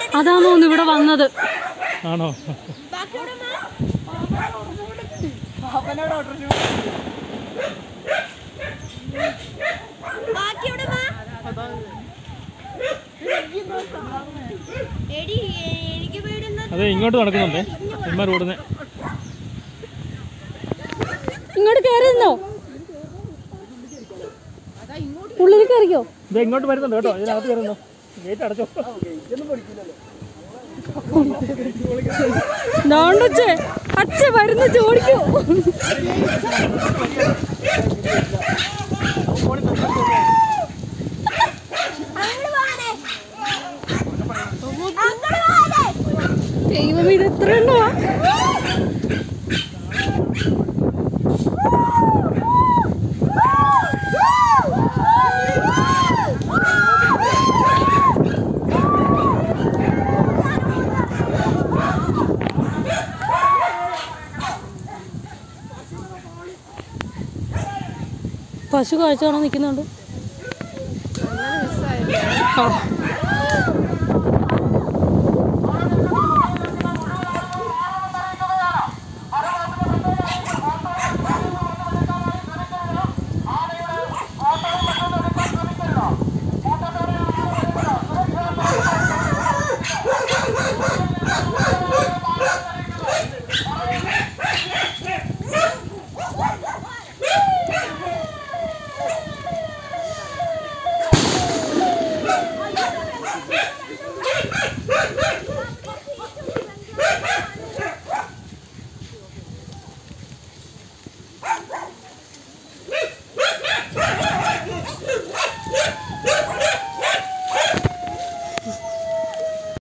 അതാണോ ഒന്ന് ഇവിടെ വന്നത് ആണോ ബാക്കി എവിടെ വാ? എടി എനിക്ക് പേടുന്ന അതെ ഇങ്ങോട്ട് നടക്കുന്നുണ്ടേ ഇമ്മ ഓടുന്നേ ഇങ്ങോട്ട് കയറുന്നോ ഉള്ളിൽ കയറിക്കോ ഇത് ഇങ്ങോട്ട് വരുന്നുണ്ട് കേട്ടോ ഇതിനകത്ത് കയറുന്നു ഗേറ്റ് അടച്ചോ ദാണ്ടച്ചേ അച്ഛ വരുന്ന ചോടിക്കോ അങ്ങോട്ട് വാടേ അങ്ങോട്ട് വാടേ ദൈവം ഇത് എത്ര എണ്ണമാ പശു കാഴ്ച കാണാൻ നിൽക്കുന്നുണ്ട് ആ